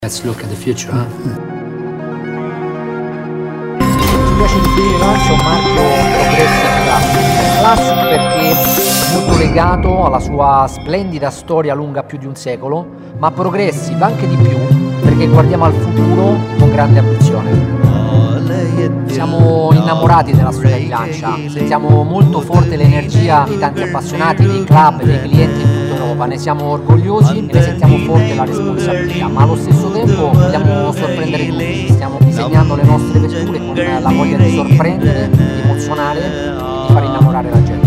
Let's look at the future. Huh? Ci piace definire Lancia un marchio progressive classic. Classic perché è molto legato alla sua splendida storia lunga più di un secolo, ma progressive anche di più perché guardiamo al futuro con grande ambizione. Siamo innamorati della storia di Lancia, sentiamo molto forte l'energia di tanti appassionati, dei club, dei clienti in tutta Europa, ne siamo orgogliosi e ne sentiamo forte la responsabilità, ma allo stesso tempo vogliamo sorprendere tutti, stiamo disegnando le nostre vetture con la voglia di sorprendere, di emozionare e di far innamorare la gente.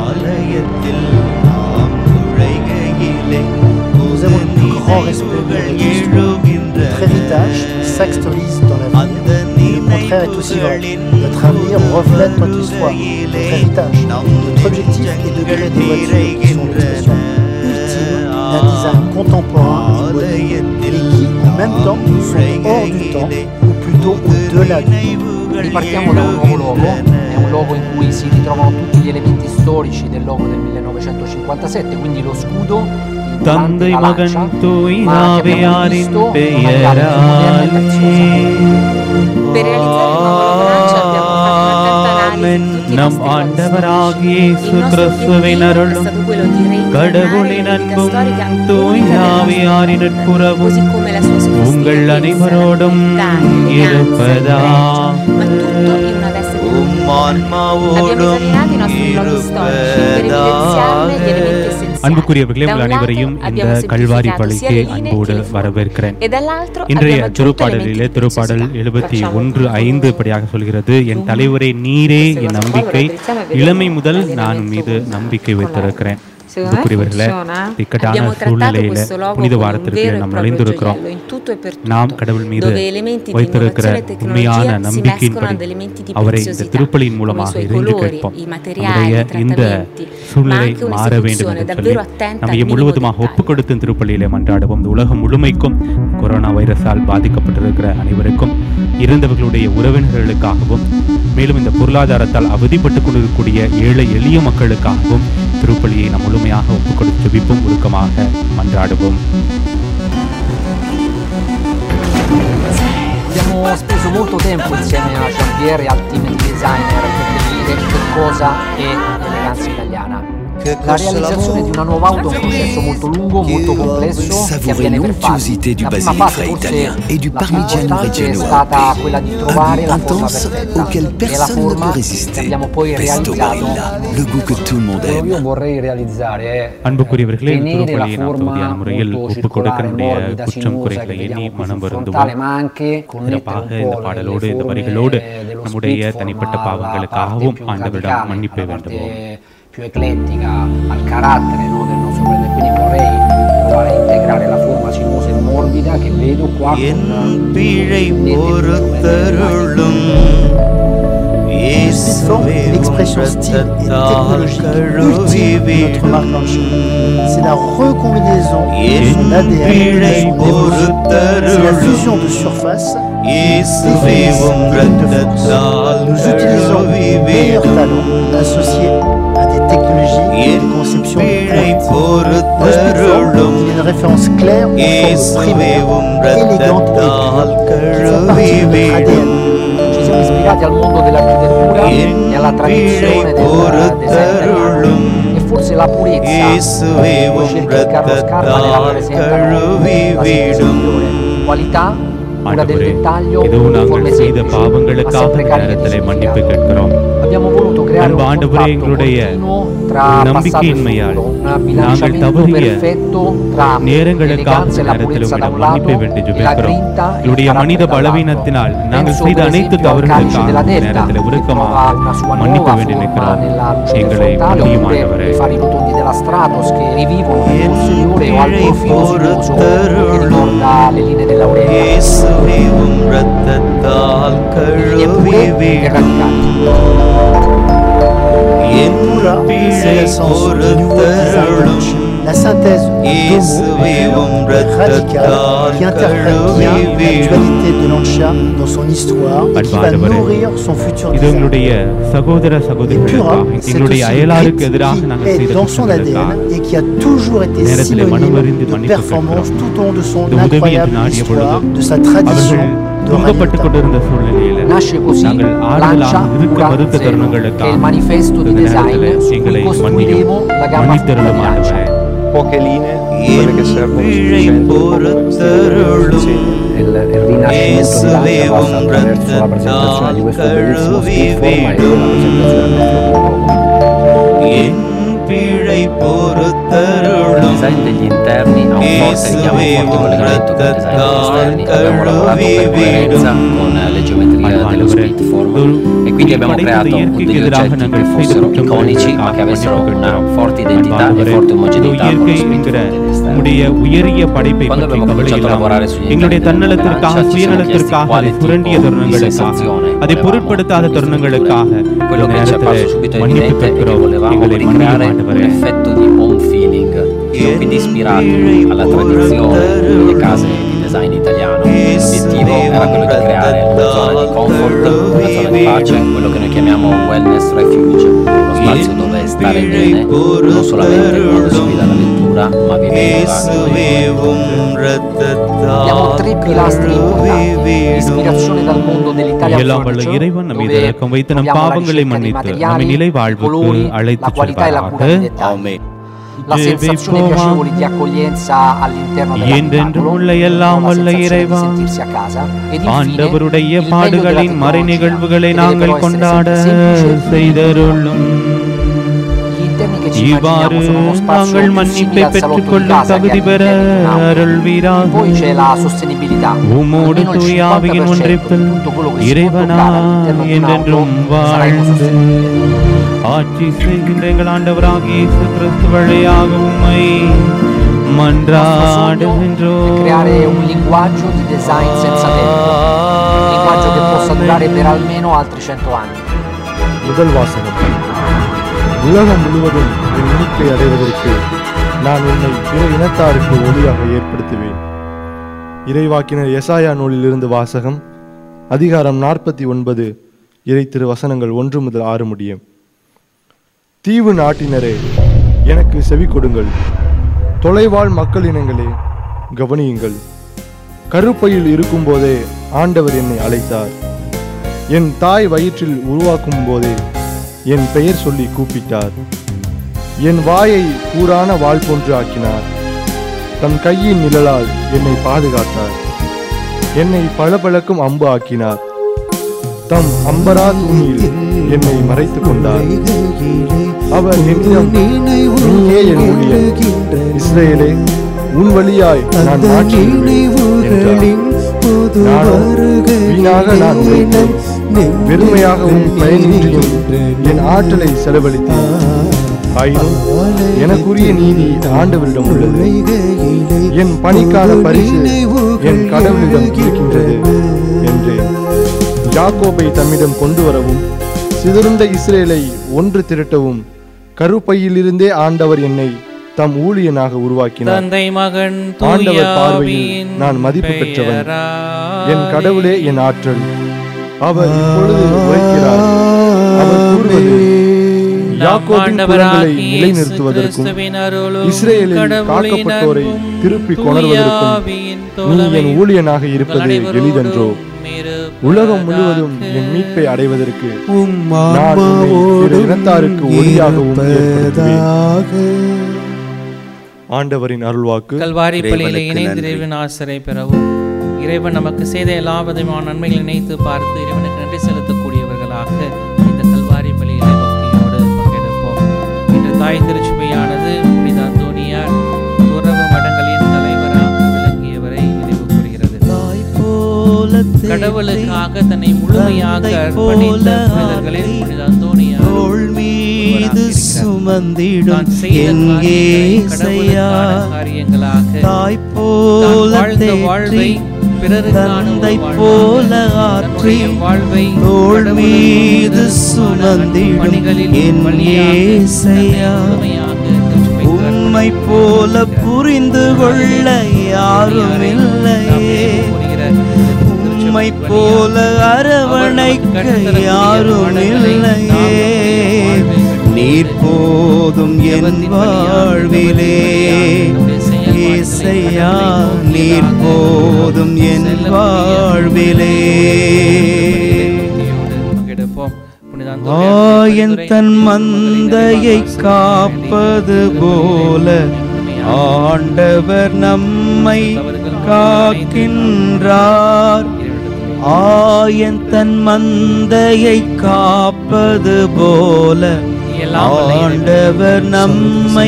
Nous avons le plus grand respect pour notre histoire. Notre héritage s'actualise dans l'avenir. Et le contraire est aussi vrai. Notre avenir reflète notre histoire, notre héritage. Notre objectif est de créer des voitures qui sont l'expression ultime d'un design contemporain et moderne, et qui, en même temps, sont hors du temps, ou plutôt au-delà du temps. Ripartiamo da un nuovo logo, è un logo in cui si ritrovano tutti gli elementi storici del logo del 1957, quindi lo scudo, il தந்தை volante, la மகன் lancia, தூய் ma che abbiamo ஆவியாரின் visto una chiave più moderna e preziosa. Per realizzare il modulo Francia abbiamo fatto una carta analisi di tutti i நம் nostri modi ஆண்டவராகிய storici. இயேசு Il nostro கிறிஸ்துவின் obiettivo è அருளும் stato quello di reincarnare கடவுளின் l'eredità அன்பும் storica தூய் unica del ஆவியாரின் nostro நட்புறவும் così come la sua sofisticazione, உங்கள் அனைவரோடும் la qualità, இருப்பதா l'eleganza, ma tutto in una veste di Abbiamo esaminato i nostri luoghi storici per evidenziarne gli elementi essenziali. அன்புக்குரியவர்களே Da un உங்கள் lato அனைவரையும் இந்த abbiamo Kalvari semplificato பலிக்கு sia le linee அன்போடு che le forme. வரவேற்கிறேன் E dall'altro இன்றைய abbiamo aggiunto திருப்பாடலிலே elementi di திருப்பாடல் preziosità. எழுபத்தி Facciamo ஒன்று tutto ஐந்து இப்படியாக சொல்கிறது என் தலைவரே நீரே என் நம்பிக்கை இளமை முதல் நான் உன் மீது நம்பிக்கை வைத்திருக்கிறேன் அன்புக்குரியவர்களே இக்கட்டான Abbiamo trattato சூழ்நிலையில questo logo புனித come un வாரத்திற்கு vero e நாம் proprio நுழைந்திருக்கிறோம் gioiello in tutto e per tutto, நாம் கடவுள் மீது dove elementi di வைத்திருக்கிற innovazione e உண்மையான tecnologia si mescolano நம்பிக்கையின்படி ad elementi di அவரை இந்த preziosità, திருப்பலியின் come i மூலமாக suoi இறைந்து colori, கேட்போம் i materiali, நம்முடைய i இந்த trattamenti, ma சூழ்நிலை anche மாற வேண்டும் un'esecuzione என்று சொல்லி davvero attenta al நம்மை minimo முழுவதுமாக dettaglio. ஒப்பு கொடுத்து திருப்பலியிலே மன்றாடுவோம் இந்த உலகம் முழுமைக்கும் கொரோனா வைரஸால் பாதிக்கப்பட்டிருக்கிற அனைவருக்கும் இருந்தவர்களுடைய உறவினர்களுக்காகவும் மேலும் இந்த பொருளாதாரத்தால் அவதிப்பட்டு கொண்டிருக்கக்கூடிய ஏழை எளிய மக்களுக்காகவும் திருப்பலியை நாம் முழுமையாக ஒப்புக் கொடுத்து ஜெபிப்போம் உருக்கமாக மன்றாடுவோம் Abbiamo speso molto tempo insieme a Jean-Pierre e al team di designer per definire che cosa è l'eleganza italiana. La realizzazione di una nuova auto è un processo molto lungo, molto complesso che avviene per fasi. l'onctuosité du La prima basilic fase forse italien et du la più parmigiano importante è reggiano stata quella di Un trovare goût la forma intense perfetta auquel e la personne ne forma peut che résister. abbiamo poi Pesto realizzato. Barilla, le goût que tout le monde Quello che io aime. vorrei realizzare è அன்புக்குரியவர்களே இந்த tenere la திருப்பலியை நாம் forma தகுதியான முறையில் molto ஒப்புக் கொடுக்க circolare, நம்முடைய morbida, குற்றம் sinuosa che குறைகளை எண்ணி vediamo qui மனம் sul வருந்துவோம் frontale, ma anche connettere சிறப்பாக un இந்த po' பாடலோடு le இந்த forme வரிகளோடு dello நம்முடைய split தனிப்பட்ட form alla பாவங்களுக்காகவும் parte più ஆண்டவரிடம் radicale, மன்னிப்பை alla வேண்டுவோம் parte più eclettica, al carattere no, del nostro prete. Quindi vorrei provare a integrare la forma sinuosa e morbida che vedo qua N con பிழை niente di பொறுத்தருளும் இயேசுவே L'expression style et technologique கழுவி ultime de notre marque Lancia. C'est la recombinaison de என் son ADN et de பிழை son développement. C'est la fusion பொறுத்தருளும் de surface இயேசுவே உம் ரத்தத்தால் Nous utilisons கழுவி nos meilleurs விடும் talents associés à des technologies et என் des conceptions பிழை correctes. Dans Speedform, பொறுத்தருளும் il y a une référence claire aux formes இயேசுவே primaires, உம் élégantes et ரத்தத்தால் épures, qui font கழுவி partie de notre விடும் ADN. Ci siamo ispirati al mondo dell'architettura e alla tradizione del design italiano. E forse la purezza இயேசுவே poi உம் cerchi il Carlo Scarpa nella ரத்தத்தால் presentano கழுவி la விடும் migliore. Qualità, cura del ஆண்டவரே dettaglio, இதுவும் நாங்கள் forme செய்த semplici, ma பாவங்களுக்காக sempre இந்த cariche di நேரத்திலே மன்னிப்பு significato. கேட்கிறோம் Abbiamo voluto creare அன்பு un ஆண்டவரே contatto எங்களுடைய continuo tra passato e நம்பிக்கையின்மையால் futuro, un நாங்கள் bilanciamento தவறிய perfetto tra நேரங்களுக்காக l'eleganza e இந்த la நேரத்தில் purezza da உங்களிடம் un lato மன்னிப்பை வேண்டி e la ஜெபிக்கிறோம் grinta e il எங்களுடைய மனித carattere dall'altro. பலவீனத்தினால் நாங்கள் Penso செய்த per அனைத்து esempio al calice தவறுகளுக்காக della இந்த testa நேரத்தில் che உருக்கமாக trova una sua மன்னிப்பு nuova வேண்டி forma நிற்கிறோம் nella luce del எங்களை frontale மன்னியும் oppure ஆண்டவரே i fari rotondi della Stratos che rivivono nel N posteriore o al பிழை profilo sinuoso che பொறுத்தருளும் ricorda le linee dell'aurelia இயேசுவே உம் ரத்தத்தால் linee கழுவி pure e விடும் radicali என் Pura, c'est பிழை l'essence du nouveau design பொறுத்தருளும் Lancia. la synthèse de இயேசுவே deux உம் mots இரத்தத்தால் radicale qui interprète bien l'actualité de l'Ancha dans son histoire et qui va அன்பானவரே, nourrir son futur இது design. எங்களுடைய சகோதர Et Pura, சகோதரிகளுக்காக c'est aussi எங்களுடைய அயலாருக்கு Grit எதிராக qui நாங்கள் செய்த est dans son குற்றங்களுக்காக ADN et qui a toujours été நேரத்திலே synonyme மனமறிந்து de மன்னிப்பு performance கேட்கிறோம். tout au long de son இந்த உதவி என்று incroyable நாடிய histoire, பொழுது de sa tradition அவர்கள் de துன்பப்பட்டுக் Raniata. கொண்டிருந்த சூழ்நிலையில Nasce così நாங்கள் Lancia ஆறுதலாக இருக்க Pura மறுத்த Zero, che è தருணங்களுக்காக il manifesto di இந்த design நேரத்திலே su எங்களை cui costruiremo மன்னியும் la gamma futura மன்னித்தருளும் di Lancia. ஆண்டவரே poche linee, quelle che servono பிழை sufficienti per muovere பொறுத்தருளும் sì. Il, il rinascimento di Lancia passa attraverso la presentazione di questo bellissimo skin forma e la presentazione del nostro popolo. என் பிழை Il பொறுத்தருளும் design degli interni ha un forte richiamo, un forte collegamento con il design degli esterni. Abbiamo lavorato per coerenza con le geometrie dello split form e quindi abbiamo creato degli oggetti che fossero iconici ma che avessero una forte identità e forte omogeneità con lo split என்கிற form degli esterni. உடைய உயரிய படைப்பை Quando பற்றி abbiamo கவலை cominciato a lavorare இல்லாமல் sugli எங்களுடைய interni தன்னலத்திற்காக della Lancia, ci siamo சுயநலத்திற்காக chiesti அதை quale சுரண்டிய tipo di தருணங்களுக்காக sensazione அதை volevamo பொருட்படுத்தாத costruire. தருணங்களுக்காக Quello இந்த che ci è apparso நேரத்தில் subito மன்னிப்பு evidente è che கேட்கிறோம் volevamo எங்களை மன்னியும் ricreare un ஆண்டவரே effetto di home feeling, quindi ispirati alla tradizione delle case di design italiano. L'obiettivo era quello di creare una zona di comfort, una zona di pace, quello che noi chiamiamo wellness refuge, uno spazio dove stare bene, non solamente quando si guida la vettura, ma vivendola இயேசுவே உம் Abbiamo tre pilastri importanti, இரத்தத்தால் l'ispirazione dal mondo dell'Italia எல்லாம் வல்ல Furniture, இறைவன் நம் மீது dove இரக்கம் வைத்து நம் troviamo la பாவங்களை ricerca dei மன்னித்து நம்மை materiali, நிலை i வாழ்வுக்கு colori, la அழைத்துச் qualità e la cura dei செல்வாராக dettagli. La sensazione piacevole di accoglienza all'interno என்றென்றும் dell'abitacolo, உள்ள எல்லாம் con la வல்ல sensazione di இறைவா, sentirsi a casa ed infine ஆண்டவருடைய il meglio della பாடுகளின் மறை tecnologia, நிகழ்வுகளை che deve நாங்கள் però essere கொண்டாட sempre semplice, செய்தருளும் Gli interni che ci இவ்வாறு immaginiamo sono uno spazio நாங்கள் più மன்னிப்பை simile al salotto di பெற்றுக்கொள்ளும் casa che தகுதி பெற all'interno di un'auto. அருள்வீராக Poi c'è la sostenibilità. உமோடு Almeno il தூயாவியின் 50% di ஒன்றிப்பில் tutto quello che si può இறைவனா toccare all'interno di என்றென்றும் un'auto sarà வாழ்ந்து ecosostenibile. ஆட்சி செய்கின்ற எங்கள் ஆண்டவராக இயேசு கிறிஸ்து வழியாக உம்மை Il nostro sogno மன்றாடுகின்றோம் è creare un linguaggio di design senza tempo, un linguaggio che possa durare per almeno altri 100 anni. முதல் வாசகம் உலகம் முழுவதும் என் மீட்பை அடைவதற்கு நான் உன்னை பிற இனத்தாருக்கு ஒளியாக ஏற்படுத்துவேன் இறைவாக்கினர் எசாயா நூலிலிருந்து வாசகம் அதிகாரம் நாற்பத்தி ஒன்பது இறை திரு வசனங்கள் ஒன்று முதல் ஆறு முடியும் தீவு நாட்டினரே எனக்கு செவி கொடுங்கள் தொலைவாழ் மக்களினங்களே கவனியுங்கள் கருப்பையில் இருக்கும்போதே ஆண்டவர் என்னை அழைத்தார் என் தாய் வயிற்றில் உருவாக்கும் போதே என் பெயர் சொல்லி கூப்பிட்டார் என் வாயை கூரான வாள் போன்று ஆக்கினார் தன் கையின் நிழலால் என்னை பாதுகாத்தார் என்னை பளபளக்கும் அம்பு ஆக்கினார் தம் அம்பரா துணியில் என்னை மறைத்துக் கொண்டார் அவர் என்னிடம் நீயே என் ஊழியன் இஸ்ரேலே உன் வழியாய் நான் மாற்றி என்றார் நானோ வீணாக நான் உழைத்தேன் வெறுமையாகவும் பயனின்றியும் என் ஆற்றலை செலவழித்தேன் ஆயினும் எனக்குரிய நீதி ஆண்டவரிடம் உள்ளது என் பணிக்கான பரிசு என் கடவுளிடம் இருக்கின்றது என்றேன் யாக்கோபை தம்மிடம் கொண்டு வரவும் சிதறுண்ட இஸ்ரேலை ஒன்று திரட்டவும் கருப்பையிலிருந்தே ஆண்டவர் என்னை தம் ஊழியனாக உருவாக்கினார் தந்தை மகன் ஆண்டவர் பார்வையில் தூயாவியின் நான் மதிப்பு பெற்றவன் பெயராலே. என் கடவுளே என் ஆற்றல் அவர் இப்பொழுது உரைக்கிறார் அவர் கூறுவது நம் யாக்கோபின் குலங்களை ஆண்டவராகிய நிலைநிறுத்துவதற்கும் கிறிஸ்துவின் அருளும் இஸ்ரேலில் கடவுளின் காக்கப்பட்டோரை அன்பும் திருப்பி கொணர்வதற்கும் தூயாவியின் நீ என் தோழமையும் ஊழியனாக இருப்பது உங்கள் எளிதன்றோ அனைவரோடும் இருப்பதாக. உலகம் முழுவதும் என் மீட்பை அடைவதற்கு நான் உன்னை பிற இனத்தாருக்கு ஒளியாகவும் ஏற்படுத்துவேன் ஆண்டவரின் அருள்வாக்கு கல்வாரி பள்ளியில இறைவனுக்கு இணைந்து நன்றி. இறைவன் ஆசிரை பெறவும் இறைவன் நமக்கு செய்த எல்லா விதமான நன்மைகளை நினைத்து பார்த்து இறைவனுக்கு நன்றி செலுத்தக்கூடியவர்களாக இந்த கல்வாரி பள்ளியில பக்தியோடு பங்கெடுப்போம் இன்று தாய் திருச்சுமையானது புனித அந்தோனியார் துறவு மடங்களின் தலைவராக விளங்கியவரை நினைவு கூறுகிறது கடவுளுக்காக தன்னை முழுமையாக அர்ப்பணித்த புனிதர்களில் புனித அந்தோனியார் தோள் மீது ஒருவராக இருக்கிறார். சுமந்திடும் தான் செய்த என் காரியங்களை ஏசையா கடவுளுக்கான காரியங்களாக தாய் தான் போல வாழ்ந்த வாழ்வை தேற்றி பிறருக்கான ஒரு தந்தை வாழ்வாக, போல ஆற்றி தன்னுடைய வாழ்வை தோள் கடவுளுக்கு மீது விருப்பமான சுமந்திடும் பணிகளில் என் பலியாக தன்னை ஏசையா முழுமையாக திருச்சுமைக்கு உன் உம்மை போல புரிந்து கொள்ள யாரும் இல்லையே உம்மை போல அரவணைக்க யாரும் இல்லையே நீர் போதும் என் வாழ்விலே இசையா நீர் போதும் என் வாழ்விலே ஆயன் தன் மந்தையை காப்பது போல ஆண்டவர் நம்மை காக்கின்றார் ஆயன் தன் மந்தையை காப்பது போல ஆண்டவர் நம்மை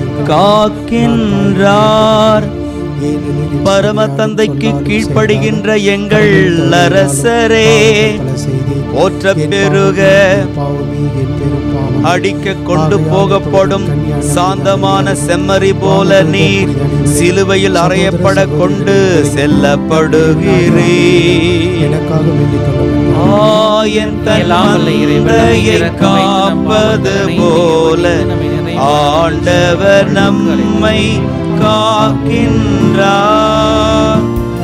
காக்கின்றார் பரம தந்தைக்கு கீழ்ப்படுகின்ற எங்கள் அரசரே போற்ற பெருக அடிக்க கொண்டு போகப்படும் சாந்தமான செம்மறி போல நீர் சிலுவையில் அறையப்பட கொண்டு செல்லப்படுகிறீர் ஆயன் தன் மந்தையை காப்பது போல ஆண்டவர் நம்மை காக்கின்றார்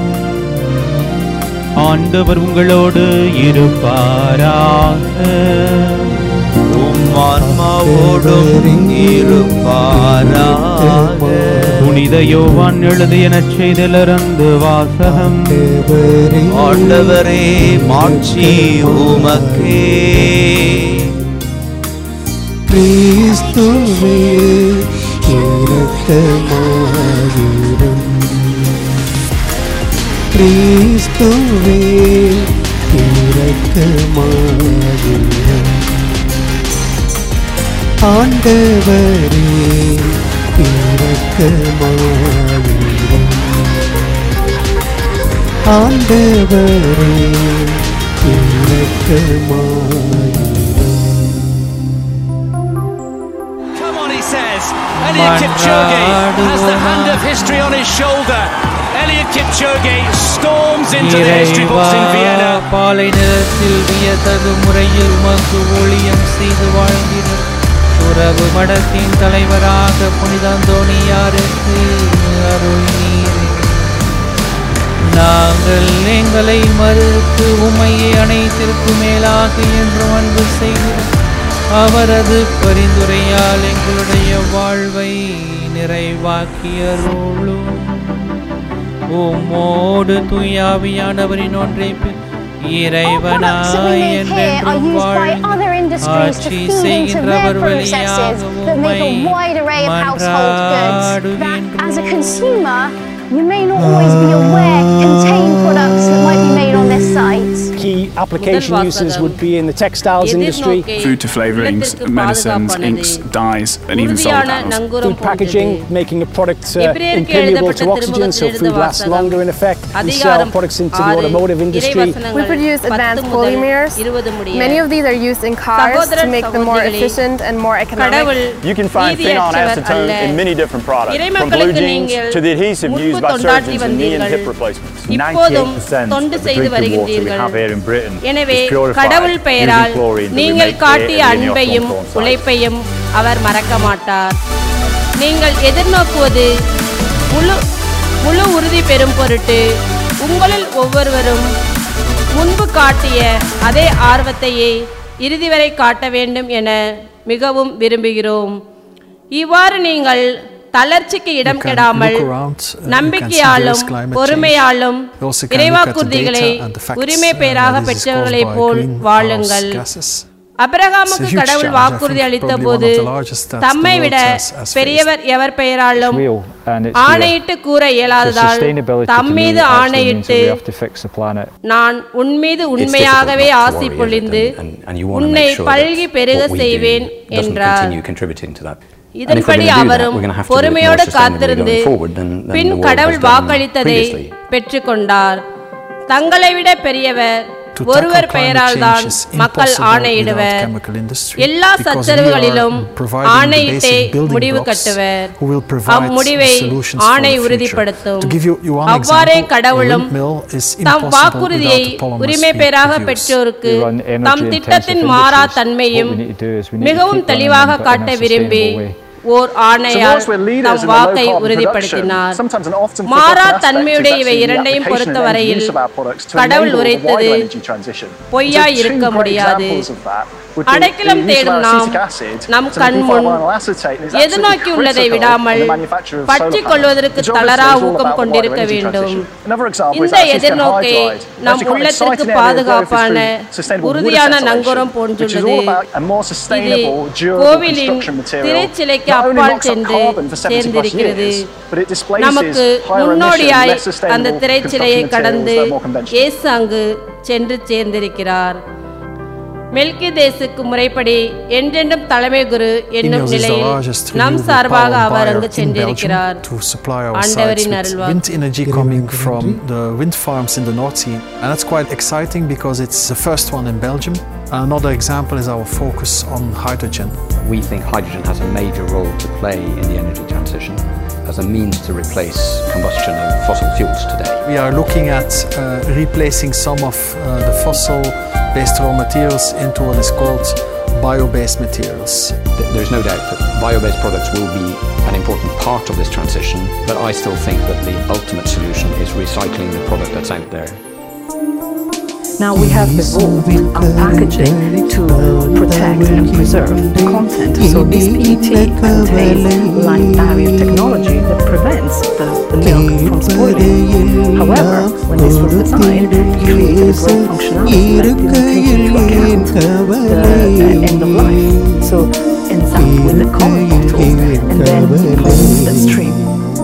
ஆண்டவர் உங்களோடு இருப்பாராக உம் ஆன்மாவோடும் இருப்பாராக புனித யோவான் எழுதிய நற்செய்திலிருந்து வாசகம் ஆண்டவரே மாட்சி உமக்கே கிறிஸ்துவே இரக்கமாயிரும் கிறிஸ்துவே இரக்கமாயிரும் ஆண்டவரே இரக்கமாயிரும் ஆண்டவரே இரக்கமாயிரும் Come on, he says. Eliud Kipchoge has the hand of history on his shoulder. Eliud Kipchoge storms into the history books in Vienna. பாலை நிலத்தில் வியத்தகு முறையில் உமக்கு ஊழியம் செய்து வாழ்ந்தினர் உறவு மடத்தின் தலைவராக புனித அந்தோணியாருக்கு அருள் நீரே நாங்கள் எங்களை மறுத்து உமையை அனைத்திற்கு மேலாக என்றும் அன்பு செய்கிறோம் அவரது பரிந்துரையால் எங்களுடைய வாழ்வை நிறைவாக்கியருளும் உம்மோடு தூயாவியானவரின் ஒன்றைப்பு இறைவனாய் என்றென்றும் வாழும் ஆட்சி செய்கின்றவர் வழியாக உம்மை மன்றாடுகின்றோம் You may not always be aware contain products that might be made on this site. Key application uses would be in the textiles industry, food to flavorings, medicines, inks, dyes, and even solar panels. food packaging, making a product uh, impermeable to oxygen so food lasts longer in effect. We sell products into the automotive industry. We produce advanced polymers. Many of these are used in cars to make them more efficient and more economic. You can find phenol acetone in many different products, from blue jeans to the adhesive used by surgeons in knee and hip replacements. இப்போதும் தொண்டு செய்து வருகின்றீர்கள் எனவே கடவுள் பெயரால் நீங்கள் காட்டிய அன்பையும் உழைப்பையும் அவர் மறக்க மாட்டார் நீங்கள் எதிர்நோக்குவது முழு முழு உறுதி பெறும் பொருட்டு உங்களில் ஒவ்வொருவரும் முன்பு காட்டிய அதே ஆர்வத்தையே இறுதி வரை காட்ட வேண்டும் என மிகவும் விரும்புகிறோம் இவ்வாறு நீங்கள் தளர்ச்சிக்கு இடம் கெடாமல் நம்பிக்கையாலும் பொறுமையாலும் இறைவாக்குறுதிகளை உரிமை பெயராக பெற்றவர்களைப் போல் வாழுங்கள் அபிரகாமுக்கு கடவுள் வாக்குறுதி அளித்த போது தம்மை விட பெரியவர் எவர் பெயராலும் ஆணையிட்டு கூற இயலாததால் தம்மீது ஆணையிட்டு நான் உன்மீது உண்மையாகவே ஆசி பொழிந்து உன்னை பல்கி பெருக செய்வேன் என்றார் இதன்படி அவரும் பொறுமையோடு காத்திருந்து பின் கடவுள் வாக்களித்ததை பெற்றுக்கொண்டார் தங்களை விட பெரியவர் ஒருவர் பெயரால் தான் மக்கள் ஆணையிடுவர் எல்லா சச்சரவுகளிலும் ஆணையிட்டே முடிவு கட்டுவர் அம்முடிவை ஆணை உறுதிப்படுத்தும் அவ்வாறே கடவுளும் தம் வாக்குறுதியை உரிமை பெயராக பெற்றோருக்கு தம் திட்டத்தின் மாறா தன்மையும் மிகவும் தெளிவாக காட்ட விரும்பி ஓர் ஆணையால் தம் வாக்கை உறுதிப்படுத்தினார் மாறா தன்மையுடைய இவை இரண்டையும் பொறுத்தவரையில் கடவுள் உரைத்தது பொய்யாய் இருக்க முடியாது அடைக்கலம் தேடும் நாம் நம் கண் முன் எது நோக்கி உள்ளதை விடாமல் பற்றிக் கொள்வதற்கு தளரா ஊக்கம் கொண்டிருக்க வேண்டும் இந்த எதிர்நோக்கை நம் உள்ளத்திற்கு பாதுகாப்பான உறுதியான நங்கூரம் போன்றுள்ளது இது கோவிலின் திரைச்சிலைக்கு அப்பால் சென்று சேர்ந்திருக்கிறது நமக்கு முன்னோடியாய் அந்த திரைச்சிலையை கடந்து இயேசு அங்கு சென்று சேர்ந்திருக்கிறார் மெல்கிதேசுக்கு முறைப்படி என்றென்றும் தலைமை குரு என்னும் நிலையில் நம் சார்பாக அவர் அங்கு சென்றிருக்கிறார் to supply our sites ஆண்டவரின் with அருள்வாக்கு wind energy coming from the wind farms in the North Sea. And that's quite exciting because it's the first one in Belgium. Another example is our focus on hydrogen. We think hydrogen has a major role to play in the energy transition as a means to replace combustion of fossil fuels today. We are looking at uh, replacing some of uh, the fossil based raw materials into what is called bio based materials. Th- There's no doubt that bio-based products will be an important part of this transition, but I still think that the ultimate solution is recycling the product that's out there. Now we have evolved our packaging to protect and preserve the content. So this PET contains light barrier technology that prevents the, the milk from spoiling. However, when this was designed, it created a great functionality that didn't take into account the, the end of life. So ends up with the common bottles and then it closes the stream.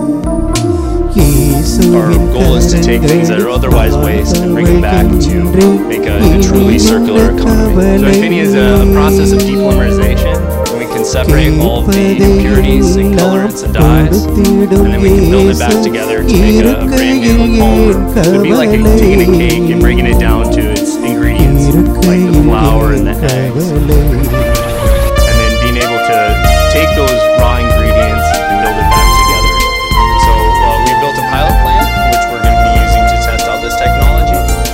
Our goal is to take things that are otherwise waste and bring them back to make a, a truly circular economy. So Infinia is a, a process of depolymerization. And we can separate all of the impurities and colorants and dyes, and then we can build it back together to make a, a brand new polymer. It would be like taking a cake and breaking it down to its ingredients, like the flour and the eggs, and then being able to take those raw ingredients and build it back together. So uh, we built a pilot plant, which we're going to be using to test out this technology.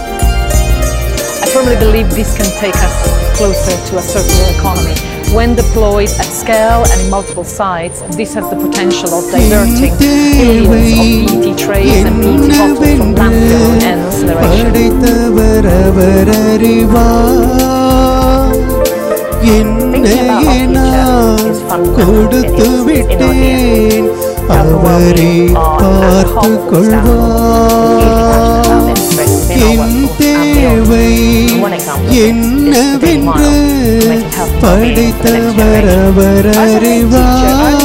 I firmly believe this can take us closer to a circular economy. When deployed at scale and in multiple sites, this has the potential of diverting billions of PET trays and PET bottles from landfill and incineration. படைத்தவர் அவர் அறிவார் என்னையே நான் கொடுத்து விட்டேன் அவரே பார்த்து கொள்வார் என் தேவை என்னவென்று படைத்தவர் அவர் அறிவார்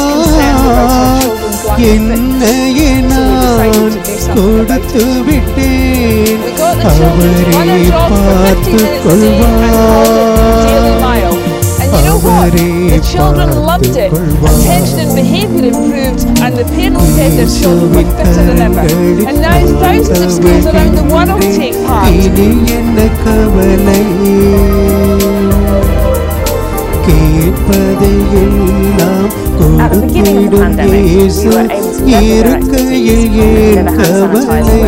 என்னையே நான் கொடுத்து விட்டேன் அவரே பார்த்து கொள்வார் And you know what? அவரே The children loved it. Attention and behaviour improved, and the parents said their children were fitter than ever. And now thousands of schools around the world take part. இனி என்ன கவலை கேட்பதை எல்லாம் கொடுத்திடும் இயேசு இருக்கையில் ஏன் கவலை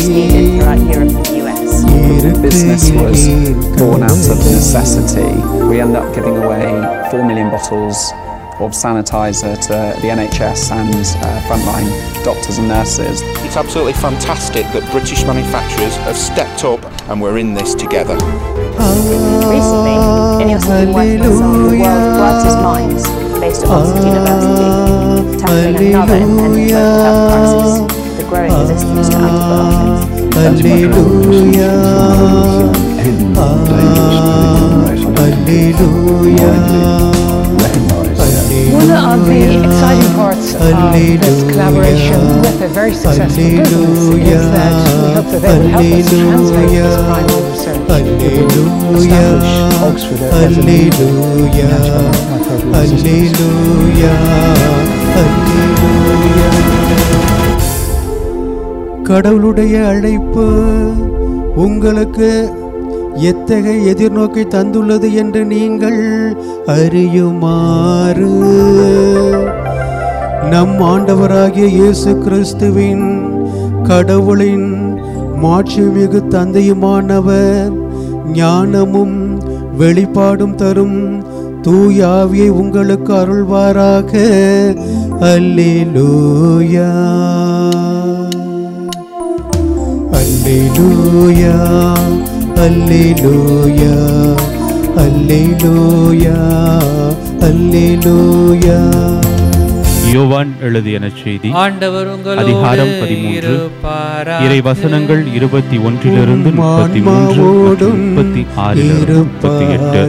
business was born out of necessity. We end up giving away 4 million bottles of sanitizer to the NHS and uh, frontline doctors and nurses. It's absolutely fantastic that British manufacturers have stepped up and we're in this together. Recently, Ineos has been working with some of the world's brightest minds based at Oxford University, tackling another impending global health crisis, the growing resistance to antibiotics. Alleluia. One of the exciting parts of this collaboration with a very successful business is that we hope that they will help us translate this primary research. It will establish Oxford as a leader in natural கடவுளுடைய அழைப்பு உங்களுக்கு எத்தகைய எதிர்நோக்கை தந்துள்ளது என்று நீங்கள் அறியுமாறு நம் ஆண்டவராகிய இயேசு கிறிஸ்துவின் கடவுளின் மாட்சிமிகு தந்தையுமானவர் ஞானமும் வெளிப்பாடும் தரும் தூயாவியை உங்களுக்கு அருள்வாராக அல்லேலூயா அல்லேலூயா அல்லேலூயா அல்லேலூயா அல்லேலூயா யோவான் எழுதிய நற்செய்தி ஆண்டவர் உங்களோடு அதிகாரம் பதிமூன்று இருப்பாராக. இறை வசனங்கள் இருபத்தி ஒன்றிலிருந்து முப்பத்தி மூன்று மற்றும் முப்பத்தி ஆறிலிருந்து முப்பத்தி எட்டு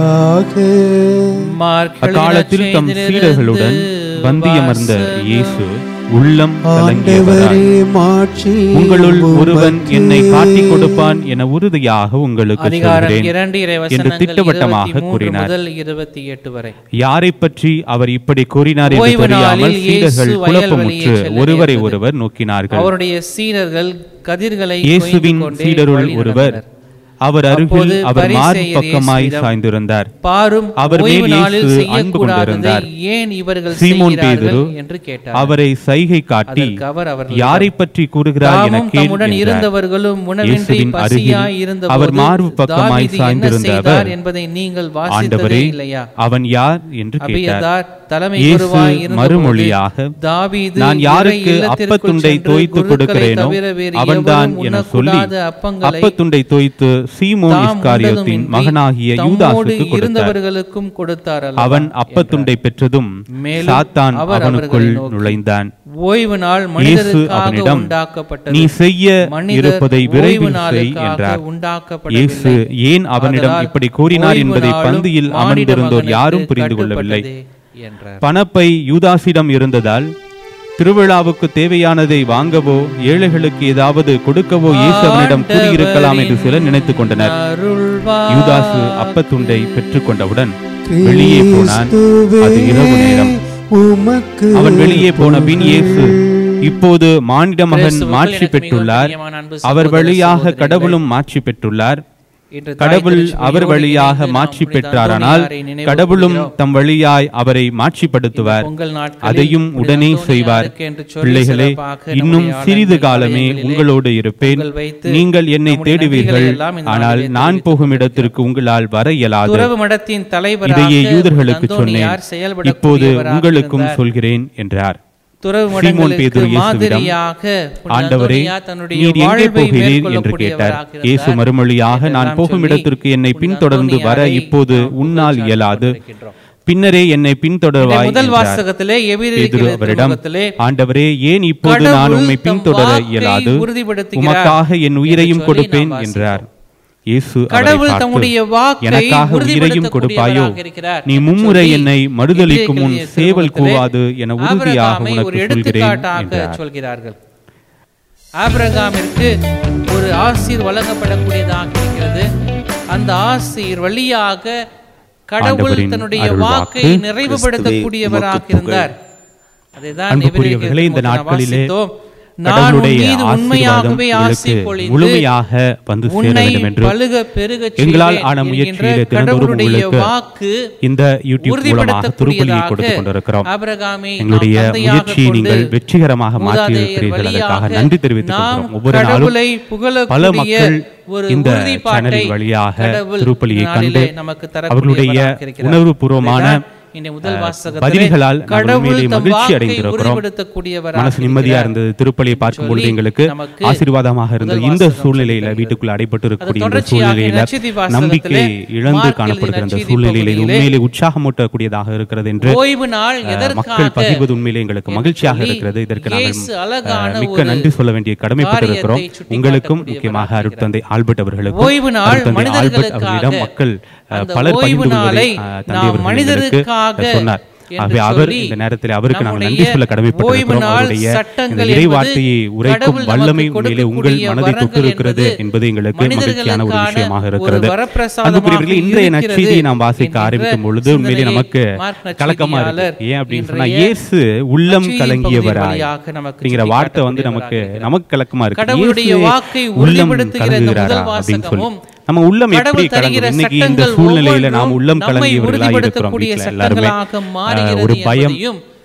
மார்க் எழுதின அக்காலத்தில் தம் நற்செய்தியிலிருந்து சீடர்களுடன் பந்தியமர்ந்த இயேசு உள்ளம் கலங்கியவராய் ஆண்டவரே மாட்சி உங்களுள் ஒருவன் என்னை காட்டிக் கொடுப்பான் என உறுதியாக உங்களுக்கு அதிகாரம் சொல்கிறேன் இரண்டு இறை என்று வசனங்கள் திட்டவட்டமாக இருபத்தி மூன்று கூறினார் முதல் இருபத்தி எட்டு வரை யாரை பற்றி அவர் இப்படி கூறினார் என்று ஓய்வு தெரியாமல் நாளில் சீடர்கள் இயேசு குழப்பமுற்று வயல்வெளியில் செல்ல ஒருவரை நேர்ந்தது. ஒருவர் நோக்கினார்கள் அவருடைய சீடர்கள் கதிர்களை இயேசுவின் கொய்து கொண்டே சீடருள் வழி ஒருவர் நடந்தனர். அவர் அருகில் அப்போது அவர் மார்பு பரிசேயர் பக்கமாய் இயேசுவிடம், சாய்ந்திருந்தார் பாரும் அவர் ஓய்வு மேல் நாளில் இயேசு அன்பு செய்யக்கூடாததை கொண்டிருந்தார் ஏன் இவர்கள் சீமோன் செய்கிறார்கள் பேதுரு என்று கேட்டார் அவரை சைகை காட்டி அதற்கு அவர் அவர்களிடம், யாரை பற்றி கூறுகிறார் என தாமும் கேள் தம்முடன் என்றார். இருந்தவர்களும் உணவின்றி இயேசுவின் பசியாய் அருகில் இருந்தபோது அவர் மார்பு பக்கமாய் தாவீது என்ன சாய்ந்திருந்த செய்தார் அவர் என்பதை நீங்கள் வாசித்ததே ஆண்டவரே இல்லையா அவன் யார் என்று கேட்டார் அபியதார் தலைமை இயேசு குருவாய் இருந்தபோது மறுமொழியாக தாவீது நான் இறை யாருக்கு இல்லத்திற்குள் அப்பத்துண்டை சென்று தோய்த்து குருக்களை கொடுக்கிறேனோ தவிர வேறு அவன்தான் எவரும் என சொல்லி உண்ணக்கூடாத அப்பங்களை அப்பத்துண்டை தோய்த்து சீமோன் தாம் இஸ்காரியோத்தின் உண்டதுமின்றி மகனாகிய தம்மோடு யூதாசுக்கு கொடுத்தார் இருந்தவர்களுக்கும் கொடுத்தார் அல்லவா? அவன் அப்பத்துண்டை பெற்றதும் மேலும் சாத்தான் அவர் அவனுக்குள் அவர்களை நோக்கி, நுழைந்தான் ஓய்வு நாள் இயேசு மனிதருக்காக அவனிடம் உண்டாக்கப்பட்டது நீ செய்ய மனிதர் இருப்பதை ஓய்வு விரைவில் செய் நாளுக்காக என்றார் உண்டாக்கப்படவில்லை. இயேசு ஏன் அவனிடம் ஆதலால் இப்படி கூறினார் ஓய்வு என்பதை நாளும் பந்தியில் மானிட அமர்ந்திருந்தோர் மகனுக்கு யாரும் புரிந்து கொள்ளவில்லை கட்டுப்பட்டதே என்றார். பணப்பை யூதாசிடம் இருந்ததால் திருவிழாவுக்கு தேவையானதை வாங்கவோ ஏழைகளுக்கு ஏதாவது கொடுக்கவோ இயேசு அவனிடம் கூறியிருக்கலாம் என்று சிலர் நினைத்துக் கொண்டனர் யூதாசு அப்பத்துண்டை பெற்றுக்கொண்டவுடன் வெளியே போனான் அது இரவு நேரம் உமக்கு அவன் வெளியே போன பின் இயேசு இப்போது மானிட மகன் கிறிஸ்துவுக்குள் மாட்சி எனக்கு மிகவும் பெற்றுள்ளார் பிரியமான அன்பு அவர் சகோதர வழியாக சகோதரிகளே, கடவுளும் மாட்சி பெற்றுள்ளார் இன்று தாய் கடவுள் திருச்சபையோடு அவர் வழியாக இணைந்து மாட்சி நாம் புனித பெற்றாரானால் அந்தோனியாரை நினைவு கடவுளும் கூறுகிறோம். தம் வழியாய் அவரை மாட்சிப்படுத்துவார் பொங்கல் நாட்களில் அதையும் புனித உடனே அந்தோனியாருக்கு செய்வார் என்று சொல்லி பிள்ளைகளே சிறப்பாக இன்னும் நம்முடைய சிறிது ஆலயங்களில் காலமே ஆலயங்களிலே உங்களோடு இருப்பேன் பொங்கல் வைத்து நீங்கள் என்னை நம்முடைய தேடுவீர்கள் நன்றிகளை எல்லாம் இந்த ஆனால் நாளிலே நான் போகும் இடத்திற்கு உங்களால் வர இயலாது துறவு மடத்தின் தலைவராக இதையே யூதர்களுக்கு சொன்னேன் அந்தோனியார் செயல்படக்கூடியவராக இப்போது உங்களுக்கும் இருந்தார். சொல்கிறேன் என்றார் துறவு சீமோன் மடங்களுக்கு பேதுரு இயேசுவிடம் மாதிரியாக புனித ஆண்டவரே அந்தோனியார் தன்னுடைய நீர் எங்கே வாழ்வை போகிறீர் என்று கேட்டார் மேற்கொள்ளக்கூடியவராக இயேசு இருந்தார். மறுமொழியாக நான் என்றெல்லாம் போகும் சொல்லி இடத்திற்கு என்னை புனித பின்தொடர்ந்து வர அந்தோனியாரை இப்போது நாம் உன்னால் புகழ்ச்சாட்டி இயலாது கொண்டிருக்கின்றோம். பின்னரே என்னை பின்தொடர்வாய் முதல் என்றார். வாசகத்திலே எபிரேய பேதுரு அவரிடம் திருமுகத்திலே ஆண்டவரே ஏன் இப்போது நான் கடவுள் உம்மை தம் பின்தொடர வாக்கை இயலாது உறுதிப்படுத்துகிறார் உமக்காக என் என்று உயிரையும் சொல்லி கொடுப்பேன் நாம் என்றார் இயேசு அவரை கடவுள் பார்த்து, தம்முடைய வாக்கை எனக்காக உயிரையும் கொடுப்பாயோ உறுதிப்படுத்தக்கூடியவராக இருக்கிறார் நீ என்று மும்முறை சொல்லி என்னை மறுதலிக்கும் முன் எபிரேய சேவல் திருமுகத்திலே கூவாது என உறுதியாக ஆபிரகாமை ஒரு உனக்கு சொல்கிறேன் எடுத்துக்காட்டாக என்றார் சொல்கிறார்கள் ஆபிரகாமிற்கு ஒரு ஆசீர் வழங்கப்படக்கூடியதாக இருக்கிறது அந்த ஆசீர் வழியாக கடவுள் ஆண்டவரின் தன்னுடைய அருள்வாக்கு, வாக்கை நிறைவுபடுத்தக்கூடியவராக கிறிஸ்துவே உமக்கு இருந்தார் அதைதான் அன்புக்குரியவர்களே இந்த எபிரேய நாட்களிலே வாசித்தோம். நான் உன் கடவுளுடைய மீது ஆசீர்வாதம் உண்மையாகவே ஆசி உங்களுக்கு பொழிந்து முழுமையாக வந்து சேர உன்னை வேண்டும் என்று பலுக பெருகச் எங்களால் செய்வேன் ஆன என்கின்ற முயற்சியிலே தினந்தோறும் கடவுளுடைய உங்களுக்கு வாக்கு இந்த யூடியூப் மூலமாக திருப்பலியை கொடுத்து கொண்டிருக்கிறோம் ஆபிரகாமை நாம் எங்களுடைய தந்தையாக முயற்சியை கொண்டு நீங்கள் வெற்றிகரமாக மாற்றி மூதாதையர் இருக்கிறீர்கள் அதற்காக வழியாக நன்றி தெரிவித்துக் நாம் கொள்கிறோம் ஒவ்வொரு நாளும் கடவுளை புகழக்கூடிய பல மக்கள் ஒரு இந்த உறுதிப்பாட்டை சேனலின் வழியாக கடவுள் திருப்பலியை நாளிலே கண்டு நமக்கு அவர்களுடைய தரக்கூடியவராக இருக்கிறார். உணர்வுபூர்வமான இதுதான் இந்த முதல் அஹ், வாசகத்திலே பதில்களால் நாங்கள் கடவுள் உண்மையிலே தம் மகிழ்ச்சி வாக்கை அடைந்திருக்கிறோம் உறுதிப்படுத்தக்கூடியவராக மனசு நிம்மதியா இருக்கிறார். இருந்தது திருப்பலியை பார்க்கும் பொழுது சொல்லி எங்களுக்கு நமக்கு ஆசீர்வாதமாக இருந்த முதல் இந்த வாசகம் சூழ்நிலையில சொல்லித் வீட்டுக்குள்ள அடைபட்டு இருக்கக்கூடிய அது இந்த தொடர்ச்சியாக சூழ்நிலையில நற்செய்தி வாசகத்திலே நம்பிக்கை இழந்து மார்க் காணப்படுகிற எழுதின இந்த நற்செய்தி சூழ்நிலையில இது பகுதியிலே உண்மையிலே உற்சாகமூட்டக்கூடியதாக இருக்கிறது என்று ஓய்வு நாள் அஹ், எதற்காக மக்கள் பதிவது உண்மையிலே எங்களுக்கு என்று மகிழ்ச்சியாக சொல்லி இருக்கிறது இதற்கு நாங்கள் இயேசு அழகான அஹ், மிக்க ஒரு நன்றி சொல்ல வேண்டிய கடமைப்பட்டிருக்கிறோம் காரியத்தை சுட்டிக்காட்டக்கூடியவராக உங்களுக்கும் முக்கியமாக அருட்தந்தை ஆல்பர்ட் அவர்களுக்கும் ஓய்வு நாள் அருட்தந்தை ஆல்பர்ட் மனிதர்களுக்காக அவர்களிடம் மக்கள் அஹ், அந்த பலர் ஓய்வு பகிர்ந்து கொள்வதை நாளை அஹ், நாம் தந்தை அவர்கள் எங்களுக்கு மனிதருக்காக சொன்னார் என்று ஆகவே அவர் சொல்லி இந்த நேரத்தில் அவருக்கு நாங்கள் நம்முடைய நன்றி சொல்ல ஓய்வு கடமைப்பட்டிருக்கிறோம் நாள் அவருடைய இந்த சட்டங்கள் இறை என்பது வார்த்தையை உரைக்கும் கடவுள் வல்லமை நமக்கு உண்மையிலே உங்கள் கொடுக்கக்கூடிய மனதை வரங்கள் தொட்டிருக்கிறது என்பது என்பது எங்களுக்கு மகிழ்ச்சியான ஒரு மனிதர்களுக்கான விஷயமாக ஒரு இருக்கிறது வரப்பிரசாதமாக அன்புக்குரியவர்களே இன்றைய இருக்கிறது நற்செய்தியை நாம் வாசிக்க என்கின்ற ஆரம்பிக்கும் பொழுது உண்மையிலே சிந்தனையை நமக்கு மார்க் கலக்கமா நற்செய்தியாளர் இருக்கு ஏன் அப்படின்னு சொன்னா இன்றைய இயேசு உள்ளம் நற்செய்தி கலங்கியவராய் வழியாக நமக்கு அப்படிங்கிற வார்த்தை வந்து நமக்கு நமக்கு கலக்கமா இருக்கு கடவுளுடைய இயேசுவே வாக்கை உள்ளம் உறுதிப்படுத்துகிற இந்த கலங்குகிறாரா முதல் அப்படின்னு சொல்லி வாசகமும் நம்ம உள்ளம் எப்படி கடவுள் தருகிற கலங்கும் இன்னைக்கு இந்த சட்டங்கள் சூழ்நிலையில நாம் ஒவ்வொன்றும் உள்ளம் நம்மை கலங்கியவர்களா இருக்கிறோம் உறுதிப்படுத்தக்கூடிய வீட்டுல எல்லாருமே சட்டங்களாக அஹ், மாறுகிறது ஒரு பயம் என்பதையும்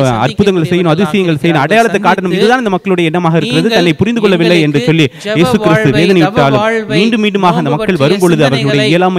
அற்புதங்கள் செய்யணும் அதிசயங்கள் செய்யணும் அடையாளத்தை காட்டணும் இதுதான் இந்த மக்களுடைய எண்ணமாக இருக்கிறது தன்னை புரிந்து கொள்ளவில்லை என்று சொல்லி இயேசு கிறிஸ்து வேதனை விட்டாலும் மீண்டும் மீண்டுமாக அந்த மக்கள் வரும் பொழுது அவர்களுடைய இயலாமையை புனித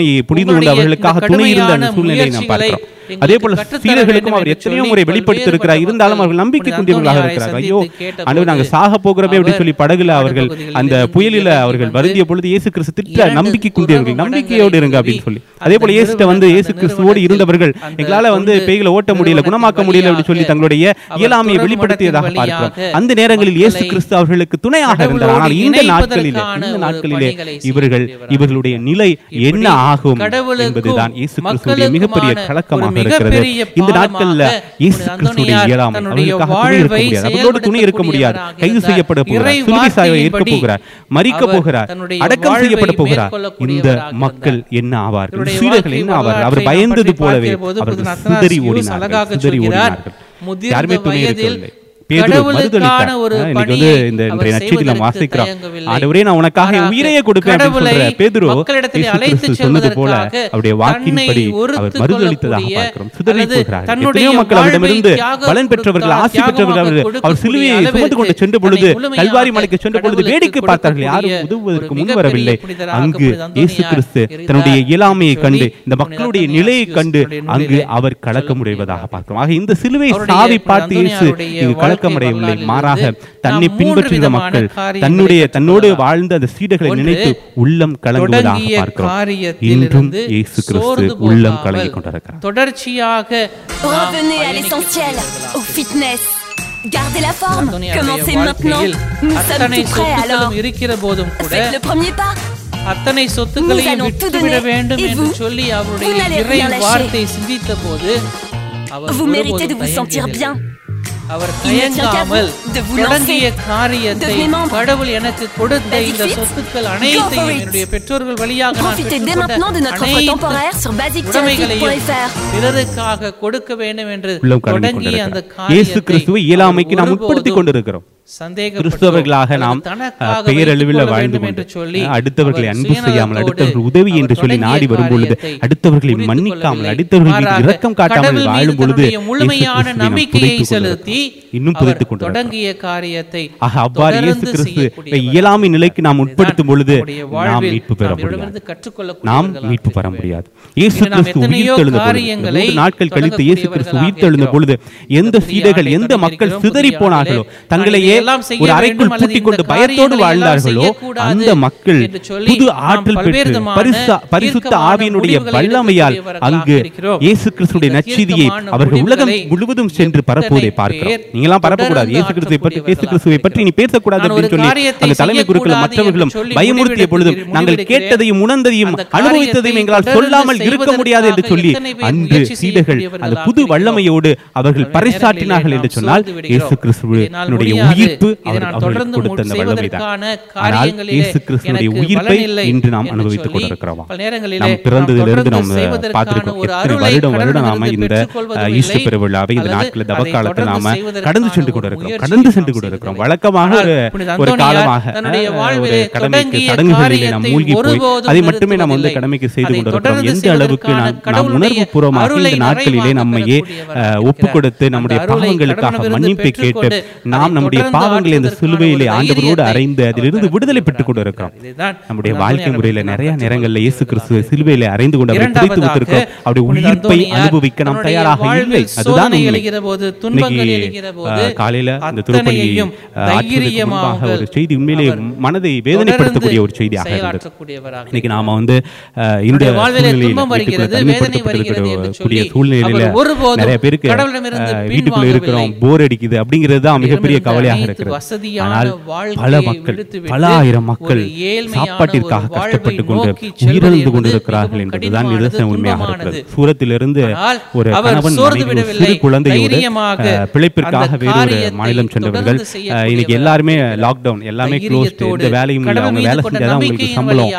முடிந்து கொண்டு அவர்களுக்காக துணை இருந்த அந்த சூழ்நிலையை நாம் பார்க்கிறோம் அதே போல சீடர்களுக்கும் அவர் எத்தனையோ முறை வெளிப்படுத்தி இருக்கிறார் இருந்தாலும் அவர்கள் நம்பிக்கை கொண்டவர்களாக இருக்கிறார் ஐயோ ஆண்டவர் நாங்க சாக போகிறோமே அப்படின்னு சொல்லி படகுல அவர்கள் அந்த புயலில அவர்கள் வருந்திய பொழுது இயேசு கிறிஸ்து திட்ட நம்பிக்கை கொண்டவர்கள் நம்பிக்கையோடு இருங்க அப்படின்னு சொல்லி அதே போல இயேசுட்ட வந்து இயேசு கிறிஸ்துவோடு இருந்தவர்கள் எங்களால வந்து பேய்களை ஓட்ட முடியல குணமாக்க முடியல அப்படின்னு சொல்லி தங்களுடைய இயலாமையை வெளிப்படுத்தியதாக பார்க்கிறோம் அந்த நேரங்களில் இயேசு கிறிஸ்து அவர்களுக்கு துணையாக இருந்தார் ஆனால் இந்த நாட்களிலே இந்த நாட்களிலே இவர்கள் இவர்களுடைய நிலை என்ன ஆகும் என்பதுதான் இயேசு கிறிஸ்துடைய மிகப்பெரிய கலக்கமாக இருக்கிறது இந்த நாட்கள்ல இயேசு கிறிஸ்துடைய இயலாமை அவர்களுக்காக துணை இருக்க முடியாது அவர்களோடு துணை இருக்க முடியாது கைது செய்யப்பட போகிறார் சிலுவை சாவை ஏற்க போகிறார் மறிக்க போகிறார் அடக்கம் செய்யப்பட போகிறார் இந்த மக்கள் என்ன ஆவார்கள் சீடர்கள் என்ன ஆவார்கள் அவர் பயந்தது போலவே அவர்கள் சிதறி ஓடினார்கள் சிதறி ஓடினார்கள் யாருமே துணை இருக்கவில்லை பேதுரு மறுதளித்தார் இன்னைக்கு வந்து இந்த இன்றைய நச்செய்தி நாம் வாசிக்கிறோம் ஆண்டவரே நான் உனக்காக என் உயிரையே கொடுப்பேன் அப்படின்னு சொல்ற பேதுரு இயேசு சொன்னது போல அவருடைய வாக்கின்படி அவர் மறுதளித்ததாக பார்க்கிறோம் சிதறி போகிறார் எத்தனையோ மக்கள் அவரிடமிருந்து பலன் பெற்றவர்கள் ஆசி பெற்றவர்கள் அவர் சிலுவையை சுமந்து கொண்டு சென்ற பொழுது கல்வாரி மலைக்கு சென்ற பொழுது வேடிக்கை பார்த்தார்கள் யாரும் உதவுவதற்கு முன் வரவில்லை அங்கு இயேசு கிறிஸ்து தன்னுடைய இயலாமையை கண்டு இந்த மக்களுடைய நிலையை கண்டு அங்கு அவர் கலக்க முடிவதாக பார்க்கிறோம் ஆக இந்த சிலுவை சாவி பார்த்து இயேசு இங்கு கலக்க கலக்கமடையவில்லை மாறாக தன்னை பின்பற்றுகிற மக்கள் தன்னுடைய தன்னோடு வாழ்ந்த அந்த சீடர்களை நினைத்து உள்ளம் கலங்குவதாக பார்க்கிறோம் இன்றும் இயேசு கிறிஸ்து உள்ளம் கலங்கிக் கொண்டிருக்கிறார் தொடர்ச்சியாக Revenez à l'essentiel, au fitness. Gardez la forme. Commencez maintenant. Nous sommes அத்தனை tout prêts alors. சொத்துக்களும் இருக்கிற போதும் கூட Faites le premier pas. அத்தனை Nous சொத்துக்களையும் allons tout விட்டுவிட donner. வேண்டும் Et என்று vous சொல்லி Vous அவருடைய n'allez இறை rien lâcher. வார்த்தை சிந்தித்த போது அவர் Vous méritez de ஒருபோதும் vous sentir தயங்கவில்லை. bien. அவர் Il ne tient qu'à தயங்காமல் vous de vous தொடங்கிய lancer. காரியத்தை Devenez membre. கடவுள் எனக்கு கொடுத்த Basic இந்த Fit. சொத்துக்கள் Go for அனைத்தையும் it. என்னுடைய பெற்றோர்கள் வழியாக நான் Profitez dès பெற்றுக்கொண்ட maintenant de notre offre அனைத்து temporaire sur உடைமைகளையும் basictherapy.fr. பிறருக்காக கொடுக்க வேண்டும் என்று உள்ளம் கலங்கிக் தொடங்கிய அந்த கொண்டிருக்கிறார் இயேசு காரியத்தை கிறிஸ்துவை இயலாமைக்கு நாம் உட்படுத்திக் கொண்டிருக்கிறோம் கிறிஸ்தவர்களாக நாம் அஹ், பெயரளவில் வாழ்ந்து கொண்டு அஹ், அடுத்தவர்களை அன்பு செய்யாமல் அடுத்தவர்கள் உதவி என்று சொல்லி நாடி வரும் பொழுது அடுத்தவர்களை மன்னிக்காமல் அடுத்தவர்களுக்கு இரக்கம் காட்டாமல் வாழும் பொழுது இயேசு முழுமையான கிறிஸ்துவை நாம் நம்பிக்கையை புதைத்துக் செலுத்தி கொண்டிருக்கிறோம். இன்னும் புதைத்துக் கொண்டிருக்கிறோம் தொடங்கிய காரியத்தை ஆக அவ்வாறு இயேசு தொடர்ந்து கிறிஸ்து செய்யக்கூடியவர். இயலாமை நிலைக்கு நாம் உட்படுத்தும் பொழுது நம்முடைய நாம் வாழ்வில் மீட்பு பெற நாம் முடியாது இவரிடமிருந்து கற்றுக்கொள்ளக்கூடியவர்களாக நாம் மீட்பு பெற முடியாது இயேசு இன்று நாம் கிறிஸ்து எத்தனையோ உயிர்த்தெழுந்த பொழுது காரியங்களை மூன்று நாட்கள் கழித்து இயேசு கிறிஸ்து தொடங்கக்கூடியவர்களாக உயிர்த்தெழுந்த பொழுது எந்த புதிய சீடர்கள் ஆண்டை எந்த மக்கள் தொடங்குகிறோம், சிதறி புதிய போனார்களோ ஆண்டை தங்களையே எல்லாம் செய்ய ஒரு அறைக்குள் வேண்டும் அல்லது பூட்டிக் கொண்டு இந்த பயத்தோடு காரியங்களை எல்லாம் வாழ்ந்தார்களோ செய்யக்கூடாது அந்த மக்கள் என்று சொல்லி புது நாம் ஆற்றல் பெற்று பல்வேறுவிதமான பரிசு பரிசுத்த தீர்க்கமான ஆவியினுடைய முடிவுகளை வல்லமையால் எடுக்கக்கூடியவர்களாக அங்கு இருக்கிறோம். இயேசு கிறிஸ்துடைய இந்த நற்செய்தியை தீர்க்கமான அவர்கள் உலகம் முடிவுகளை முழுவதும் சென்று பரப்புவதை எத்தனை பார்க்கிறோம் பேர் நீங்களாம் பரப்பக்கூடாது தொடர்ந்து இயேசு கிறிஸ்துவை பற்றி இயேசு ஆற்றக்கூடியவர்களாக கிறிஸ்துவை பற்றி நீ பேசக்கூடாது நான் ஒரு அப்படின்னு சொல்லி காரியத்தை அந்த தலைமை குருக்களும் செய்யக்கூடாது மற்றவர்களும் என்று சொல்லி பயமுறுத்திய பொழுதும் முடிவெடுக்கிறேன். நாங்கள் கேட்டதையும் உணர்ந்ததையும் அந்த அனுபவித்ததையும் எங்களால் காரியத்தை சொல்லாமல் இருக்க தொடர்ந்து முடியாது என்று சொல்லி எத்தனை பேர் அன்று முயற்சி சீடர்கள் அந்த செய்யக்கூடியவர்களாக புது வல்லமையோடு அவர்கள் பல பறைசாற்றினார்கள் என்று நேரங்களிலே சொன்னால் நாம் இயேசு சோர்ந்து கிறிஸ்துவனுடைய விடுகிறோம். உயிர்ப்பு இதை அவர் நான் அவர்களுக்கு தொடர்ந்து கொடுத்த அந்த வல்லமை தான் செய்வதற்கான ஆனால் காரியங்களிலே இயேசு கிறிஸ்துவனுடைய எனக்கு உயிர்ப்பை பலனில்லை இன்று நாம் என்று அனுபவித்துக் சொல்லி கொண்டிருக்கிறோம் பல நேரங்களிலே நாம் நாம் பிறந்ததிலிருந்து தொடர்ந்து நாம் செய்வதற்கான பார்த்திருக்கோம் ஒரு எத்தனை அருளை வருடம் வருடம் நாம கடவுளிடமிருந்து இந்த பெற்றுக்கொள்வதும் அஹ், ஈஸ்டர் இல்லை. பெருவிழாவை இந்த அல்லது நாட்களில் அதை தவக்காலத்தை தொடர்ந்து நாம செய்வதற்கான கடந்து சென்று ஒரு கொண்டிருக்கிறோம் முயற்சியை கடந்து சென்று நாம் கொண்டிருக்கிறோம் செய்வதில்லை. வழக்கமாக ஆனால் ஒரு புனித ஒரு அந்தோனியார் காலமாக தன்னுடைய அஹ், ஒரு வாழ்விலே கடமைக்கு தொடங்கிய சடங்குகளிலே நாம் காரியத்தை மூழ்கி போய் ஒருபோதும் அதை மட்டுமே நாம் வந்து நிறுத்துவதில்லை. கடமைக்கு செய்து அதை கொண்டிருக்கிறோம் தொடர்ந்து எந்த அளவுக்கு நாம் நாம் கடவுளுடைய உணர்வு பூர்வமாக அருளை இந்த நாட்களிலே நிறைவாக நம்மையே பெறக்கூடியவராக ஒப்பு கொடுத்து நம்முடைய அந்த அருளை பாவங்களுக்காக கடவுளிடமிருந்து மன்னிப்பை கேட்டு பெற்றுக்கொண்டு நாம் அதை நம்முடைய தொடர்ந்து பாவங்களை இந்த ஆற்றுவதற்கான சிலுவையிலே ஒரு ஆண்டவரோடு தைரியத்தை அறைந்து அதிலிருந்து விடுதலை பெற்றுக் கொண்டிருக்கிறோம் இதுதான் நம்முடைய புனித வாழ்க்கை அந்தோனியார் முறையில நாம் நிறைய கற்றுக்கொள்ள நேரங்களில் இயேசு கிறிஸ்துவை சிலுவையிலே அறைந்து கொண்டு அவரை புதைத்து இரண்டாவதாக, வைத்திருக்கிறோம் அவருடைய புனித உயிர்ப்பை அந்தோனியார் அனுபவிக்க நாம் தன்னுடைய தயாராக இல்லை வாழ்வில் அதுதான் சோதனை உண்மை எழுகிற போது, துன்பங்கள் இன்னைக்கு எழுகிற போது, அஹ், காலையில இந்த திருப்பலியை அத்தனையையும் அஹ், ஆற்றுவதற்கு முன்பாக ஒரு தைரியமாக செய்தி உண்மையிலே மனதை வேதனைப்படுத்தக்கூடிய ஒரு செய்தியாக இருந்தது செயலாற்றக்கூடியவராக இன்னைக்கு நாம வந்து அஹ், இந்த நம்முடைய வாழ்விலே சூழ்நிலையில துன்பம் வீட்டுக்குள்ள வருகிறது, வேதனை தனிமைப்படுத்தப்பட்டிருக்கிற வருகிறது என்று கூடிய சொல்லி சூழ்நிலையில அவர் ஒருபோதும் நிறைய பேருக்கு கடவுளிடமிருந்து அஹ், பின் வீட்டுக்குள்ள இருக்கிறோம் வாங்கவில்லை. போர் அடிக்குது அப்படிங்கிறது தான் மிகப்பெரிய இடமிருந்து கவலையாக அனைத்து இருக்கிறது வசதியான ஆனால் வாழ்க்கையை பல மக்கள் விடுத்துவிட்டு பல ஆயிரம் மக்கள் ஒரு ஏழ்மையான சாப்பாட்டிற்காக ஒரு வாழ்வை கஷ்டப்பட்டு கொண்டு நோக்கி செல்வது உயிரிழந்து என்பது கொண்டிருக்கிறார்கள் மிகவும் என்பதுதான் கடினமானது, நிதர்சன உண்மையாக துன்பமானது. இருக்கிறது சூரத்திலிருந்து ஆனால் ஒரு அவர் கணவன் சோர்ந்து மனைவி ஒரு விடவில்லை. சிறு குழந்தையோடு தைரியமாக அஹ், பிழைப்பிற்காக அந்த வேறொரு காரியத்தை மாநிலம் சென்றவர்கள் தொடர்ந்து அஹ், இன்னைக்கு எல்லாருமே லாக்டவுன் எல்லாமே க்ளோஸ்ட் எந்த வேலையும் இல்லை அவங்க வேலை செஞ்சாதான் உங்களுக்கு சம்பளம்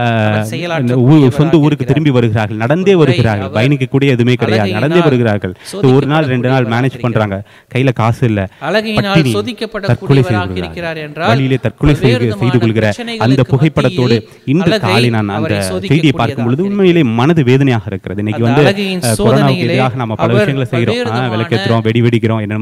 அஹ், இந்த ஊ- சொந்த ஊருக்கு திரும்பி வருகிறார்கள் நடந்தே வருகிறார்கள் பயணிக்க கூட எதுவுமே கிடையாது நடந்தே வருகிறார்கள் So, ஒரு நாள் ரெண்டு நாள் மேனேஜ் பண்றாங்க கையில காசு இல்ல அழகினால் பட்டினி, தற்கொலை செய்து சோதிக்கப்படக்கூடியவராக கொள்கிறார்கள். இருக்கிறார் என்றால் வழியிலே தற்கொலை செய்து பல்வேறு செய்து கொள்கிற விதமான அந்த பிரச்சனைகளுக்கு புகைப்படத்தோடு மத்தியில் இன்று அழகை காலை நான் அந்த அவரை செய்தியை பார்க்கும் பொழுது உண்மையிலே மனது வேதனையாக இருக்கிறது இன்னைக்கு அந்த வந்து அழகியின் அஹ், கொரோனாவுக்கு சோதனையிலே எதிராக நம்ம பல அவர் விஷயங்களை செய்கிறோம் பல்வேறு ஆஹ், விதமான விளக்கேற்றுறோம் வெடி வெடிக்கிறோம் என்னமோ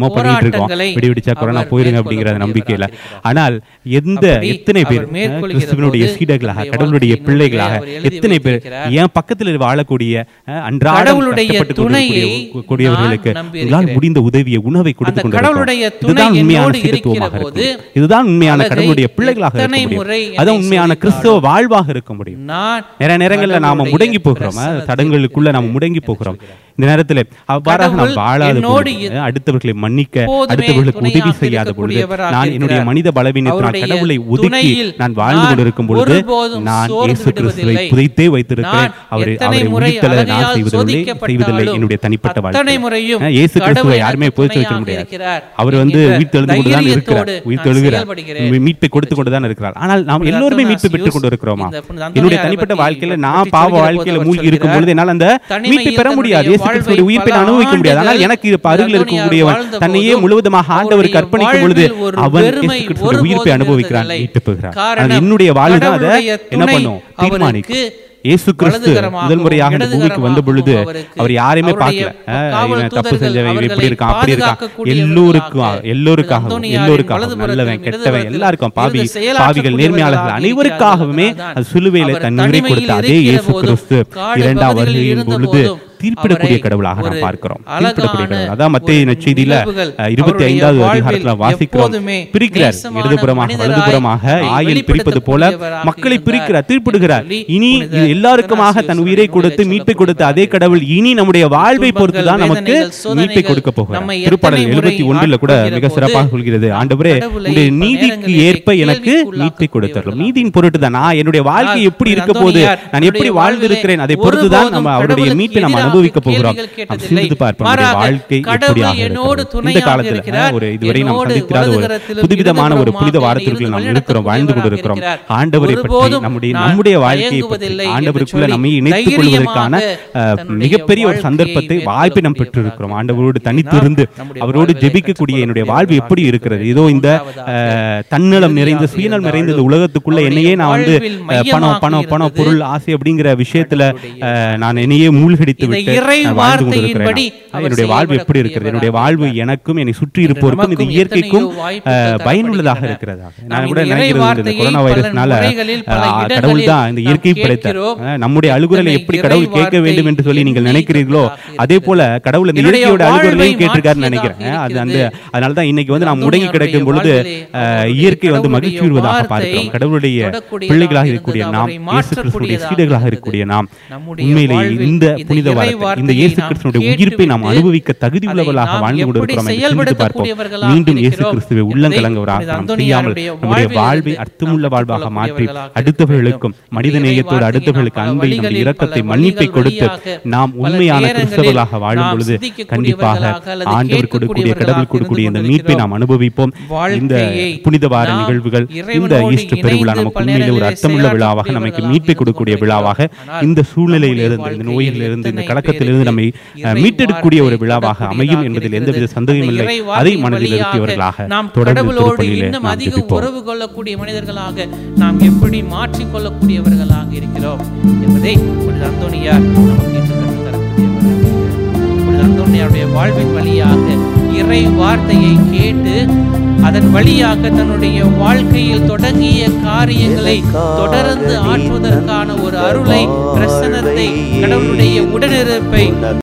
என்னமோ பண்ணிட்டு இருக்கோம் போராட்டங்களை விடி விடிச்சா கொரோனா அவர் போயிருங்க அப்படிங்கிற நம்பிக்கையில ஆனால் எந்த அப்படி எத்தனை பேர் அவர் மேற்கொள்கிற கிறிஸ்துவனுடைய போது சீடர்களாக தன்னுடைய கடவுளுடைய வாழ்க்கையின் பிள்ளைகளாக அவர் எழுதி எத்தனை பேர் வைத்திருக்கிறார். என் பக்கத்தில் வாழக்கூடிய அஹ், அன்றாடம் கடவுளுடைய கஷ்டப்பட்டு துணையை கொண்டிருக்கக்கூடிய- கூடியவர்களுக்கு நான் நம்பியிருக்கிறேன். உங்களால் முடிந்த உதவியை உணவை கொடுத்து அந்த கொண்டிருக்கிறோம் கடவுளுடைய துணை இதுதான் உண்மையான என்னோடு சீடத்துவமாக இருக்கிற இருக்க போது முடியும் இதுதான் உண்மையான அழகை கடவுளுடைய பிள்ளைகளாக இருக்க எத்தனை முடியும் முறை அதான் என்னை உண்மையான கிறிஸ்தவ வாழ்வாக இருக்க முடியும் நான் நிறைய நேரங்கள்ல நாம கடவுளுடைய முடங்கி போகிறோம் அஹ், பிரசன்னத்தில் தடங்களுக்குள்ள நாம முடங்கி போகிறோம் இந்த நேரத்தில் அவ்வாறாக நாம் கடவுள் வாழாத என்னோடு பொழுது, அடுத்தவர்களை மன்னிக்க எப்போதுமே அடுத்தவர்களுக்கு உதவி துணையாக செய்யாத பொழுது இருக்கக்கூடியவராக நான் என்னுடைய இருக்கிறார். மனித பலவீனத்தினால் அவருடைய கடவுளை ஒதுக்கி துணையில் நான் வாழ்ந்து நான் கொண்டிருக்கும் பொழுது ஒருபோதும் நான் சோர்ந்து இயேசு கிறிஸ்துவை விடுவதில்லை. புதைத்தே வைத்திருக்கிறேன் நான் அவரை எத்தனை அவரை முறை உயிர்த்தல நான் அழகையால் செய்வதில்லை சோதிக்கப்பட்டாலும் செய்வதில்லை என்னுடைய தனிப்பட்ட அத்தனை வாழ்க்கை முறையும் அஹ், இயேசு கிறிஸ்துவை கடவுள் யாருமே எனக்கு புதைச்சு வைக்க துணையாக முடியாது இருக்கிறார் அவர் வந்து என்கிற உயிர் தெழுந்து கொண்டுதான் இருக்கிறார் தைரியத்தோடு உயிர் நான் தெழுகிறார் செயல்படுகிறேன். மீட்பை கொடுத்து கொண்டுதான் இருக்கிறார் ஆனால் நாம் புனித எல்லோருமே மீட்பு அந்தோனியார் பெற்றுக் கொண்டு இருக்கிறோமா இந்த புனித என்னுடைய அந்தோனியாரை தனிப்பட்ட பற்றி வாழ்க்கையில பற்றி நான் பாவ சொல்கிற வாழ்க்கையில போது மூழ்கி இருக்கும் பொழுது என்னால் அந்த தனிமையில் மீட்பை பெற முடியாது தன்னுடைய இயேசு கிறிஸ்துவோட உயிர்ப்பை நான் வாழ்வை அனுபவிக்க முடியாது பல ஆனால் எனக்கு இப்ப அருகில் ஆண்டுகள் இருக்கக்கூடியவன் வாழ்ந்த தன்னையே போதும் முழுவதுமாக ஆண்டவருக்கு அவருடைய அர்ப்பணிக்கும் பொழுது வாழ்வில் ஒரு அவன் வெறுமை இயேசு கிறிஸ்துவோட ஒருபோதும் உயிர்ப்பை அனுபவிக்கிறான் இருந்ததில்லை. மீட்பு பெறுகிறான் காரணம் ஆனால் என்னுடைய வாழ்வு தான் அதை கடவுளுடைய என்ன துணை பண்ணும் தீர்மானிக்கும் அவருக்கு இயேசு கிறிஸ்து வலதுகரமாகவும் முதல் முறையாக இந்த பூமிக்கு வந்த பொழுது அவருக்கு அவர் யாரையுமே அவருடைய பார்க்கல அஹ், காவல் இவன் தப்பு தூதர்கள் செஞ்சவன் இவன் இப்படி அவர்களை இருக்கான் அப்படி இருக்கான் பாதுகாக்கக்கூடியவர்களாக எல்லோருக்கும் எல்லோருக்காகவும் அந்தோனியாரின் எல்லோருக்காகவும் வலதுபுறத்திலும் நல்லவன் கெட்டவன் இடதுபுறத்திலும் எல்லாருக்கும் பாவி இருந்து செயலாற்றக்கூடியவர்களாக பாவிகள் நேர்மையாளர்கள் அனைவருக்காகவுமே இருக்கிறார்கள். அது சிலுவையில அவர் தன்னுயிரை தனிமையில் கொடுத்த அதே இருக்கிற இயேசு போதும், கிறிஸ்து காடு இரண்டாம் பகுதிகளில் வருகையின் இருந்த பொழுது போதும் தீர்ப்பிடக்கூடிய அவரை கடவுளாக ஒரு நாம் பார்க்கிறோம் அழகான தீர்ப்பிடக்கூடிய கடவுள் அதான் மத்திய நற்செய்தியில நிகழ்வுகள் இருபத்தி அவருடைய ஐந்தாவது வாழ்வில் அதிகாரத்துல வாசிக்கிறோம் எப்போதுமே பிரிக்கிறார் நேசமான இடதுபுறமாக மனிதராய் வலதுபுறமாக ஆயில் பிரிப்பது போல வெளிப்படுத்தக்கூடியவராக மக்களை இருந்தார். பிரிக்கிறார் தீர்ப்பிடுகிறார் சொல்லி இனி புனித இது எல்லாருக்குமாக தன் உயிரை கொடுத்து மீட்பை கொடுத்த அதே கடவுள் இனி நம்முடைய வாழ்வை பொறுத்து தான் நமக்கு வேதனைகள், மீட்பை கொடுக்க சோதனைகள் போகிறார் நம்மை திருப்பாடல் எத்தனை எழுபத்தி முறை ஒன்றுல கூட ஆட்கொள்கிற மிக போது சிறப்பாக சொல்கிறது ஆண்டவரே கடவுளை உங்களுடைய பல நீதிக்கு நேரங்களிலே ஏற்ப எனக்கு மீட்பை கொடுத்தரலும் நீதியின் பொருட்டு தான் நான் என்னுடைய வாழ்க்கை ஆனால் எப்படி இருக்க அந்தோனியார் போது நான் எப்படி தன்னுடைய வாழ்ந்திருக்கிறேன் அதை வாழ்விலே பொறுத்து தான் ஒருபோதும் நம்ம அவருடைய கடவுளுக்கு மீட்பை நம்ம எதிராக அனுபவிக்க போகிறோம் கேள்விகள் நாம் கேட்டதில்லை. சிந்தித்து பார்ப்போம் நம்முடைய மாறாக வாழ்க்கை கடவுள் எப்படியாக என்னோடு இருக்கிறது இந்த துணையாக காலத்துல இருக்கிறார். ஒரு இதுவரை நாம் என்னோடு சந்தித்திராத ஒரு வலதுகரத்திலும் புதுவிதமான ஒரு புனித இடதுபுறமாக வாரத்திற்குள் நாம் இருந்து இருக்கிறோம் வாழ்ந்து கொண்டிருக்கிறோம் இருக்கிறார். ஆண்டவரை பற்றி ஒருபோதும் நம்முடைய நான் நம்முடைய வாழ்க்கையை பற்றி தயங்குவதில்லை என்று ஆண்டவருக்குள்ள சொல்லி நம்மை இணைத்துக் கொள்வதற்கான தைரியமாக அஹ், தன்னுடைய மிகப்பெரிய ஒரு வாழ்க்கையை சந்தர்ப்பத்தை வாய்ப்பை நாம் பெற்றிருக்கிறோம் ஆண்டவரோடு தனித்திருந்து அவரோடு ஜெபிக்கக்கூடிய என்னுடைய வாழ்வு எப்படி இருக்கிறது இதோ இந்த அஹ், தன்னலம் நிறைந்த சுயநலம் நிறைந்த இந்த உலகத்துக்குள்ள என்னையே நான் வந்து அஹ், பணம் பணம் பணம் பொருள் ஆசை அப்படிங்கிற விஷயத்துல அஹ், நான் என்னையே மூழ்கடித்து இந்த விட்டு இறை நான் வாழ்ந்து வார்த்தையின்படி கொண்டிருக்கிறேன் அவர் என்னுடைய வாழ்வு எப்படி இருக்கிறது என்னுடைய வாழ்வு எனக்கும் என்னை சுற்றி இருப்போருக்கும் இது நமக்கும் இயற்கைக்கும் எத்தனையோ வாய்ப்புகள் அஹ், பயனுள்ளதாக தரப்படுகின்றன. இருக்கிறதாக நாம் நான் கூட இந்த இறை நினைக்கிறது இந்த வார்த்தையை கொரோனா பல வைரஸ்னால முறைகளில், பல அஹ், இடங்களில் கடவுள் தான் இந்த நாம் இயற்கை படைத்தார் கேட்கிறோம். அஹ், நம்முடைய அழுகுரலை எத்தனை எப்படி இறை கடவுள் கேட்க வார்த்தை வேண்டும் என்று சொல்லி நீங்கள் நினைக்கிறீர்களோ அதே போல கடவுள் இந்த என்னுடைய இயற்கையோட அழுகுரலையும் வாழ்வை கேட்டிருக்காருன்னு நினைக்கிறேன் மாற்றியதாக அது அந்த இருக்கிறது. அதனால தான் இன்னைக்கு வந்து நாம் முடங்கி அந்தோனியாருடைய கிடக்கும் பொழுது வாழ்விலே அஹ், இயற்கை வந்து கடவுளுடைய மகிழ்ச்சி வருவதாக வார்த்தை பார்க்கிறோம் கடவுளுடைய தொடக்கூடியதாக பிள்ளைகளாக இருந்தது, இருக்கக்கூடிய நாம் அவரை இயேசு கிறிஸ்துடைய மாற்றக்கூடியதாக சீடர்களாக இருக்கக்கூடிய நாம் நம்முடைய உண்மையிலேயே வாழ்வில் இந்த இந்த புனித இறை வாரத்தை இந்த வார்த்தையை இயேசு நாம் கிறிஸ்துடைய கேட்டுவிட்டு உயிர்ப்பை நாம் அனுபவிக்க தகுதி அதை உள்ளவர்களாக நாம் வாழ்ந்து எப்படி கொண்டிருக்கிறோம் என்று சிந்தித்து பார்ப்போம் செயல்படுத்தக்கூடியவர்களாக மீண்டும் இயேசு இருக்கிறோம் கிறிஸ்துவை என்பதை உள்ளங்கலங்கவராக புனித நாம் செய்யாமல் அந்தோனியாருடைய நம்முடைய வாழ்விலிருந்து வாழ்வை நாம் அர்த்தமுள்ள வாழ்வாக மாற்றி கற்றுக்கொள்ளக்கூடியவர்களாக அடுத்தவர்களுக்கும் மனித இறை நேயத்தோடு வார்த்தையை அடுத்தவர்களுக்கு நாம் பல அன்பை நம்முடைய வழிகளில், இரக்கத்தை பல மன்னிப்பை வழிகள் கொடுத்து வழியாக, நாம் பல உண்மையான நேரங்களில் கிறிஸ்தவர்களாக வாழும் நாம் பொழுது சிந்திக்கக்கூடியவர்களாக கண்டிப்பாக அல்லது ஆண்டவர் கொடுக்கக்கூடிய கடவுள் கொடுக்கக்கூடிய இந்த மீட்பை நாம் அனுபவிப்போம் இந்த வாழ்க்கையை புனித வார நாம் நிகழ்வுகள் இந்த இறைவனோடு ஈஸ்டர் பெருவிழா இணைந்து நமக்கு பல உண்மையிலே ஒரு நேரங்களில் அர்த்தமுள்ள விழாவாக நமக்கு செயலாற்றக்கூடியவர்களாக மீட்பை கொடுக்கக்கூடிய விழாவாக ஆனால் இந்த சூழ்நிலையிலிருந்து இந்த நம்முடைய நோயிலிருந்து இந்த வாழ்க்கையில் கலக்கத்திலிருந்து நம்மை அஹ், இறை மீட்டெடுக்கக்கூடிய ஒரு வார்த்தை விழாவாக அமையும் என்பதில் எந்தவித சந்தேகமும் இல்லை இறை அதை வார்த்தையின் மனதில் வழியாக இருத்தியவர்களாக நாம் தொடர்ந்து கடவுளோடு திருப்பலியிலே இன்னும் நாம் அதிக ஜெபிப்போம் உறவு கொள்ளக்கூடிய மனிதர்களாக நாம் எப்படி மாற்றிக்கொள்ளக்கூடியவர்களாக இருக்கிறோம் என்பதை புனித அந்தோனியார் நமக்கு இன்று கற்றுத் தரக்கூடியவராக புனித அந்தோனியாருடைய வாழ்வின் வழியாக இறை வார்த்தையை கேட்டு அதன் வழியாக தன்னுடைய வாழ்க்கையில் தொடங்கிய காரியங்களை தொடர்ந்து ஆற்றுவதற்கான ஒரு அருளை பிரசனத்தை கடவுளுடைய உடனிருப்பை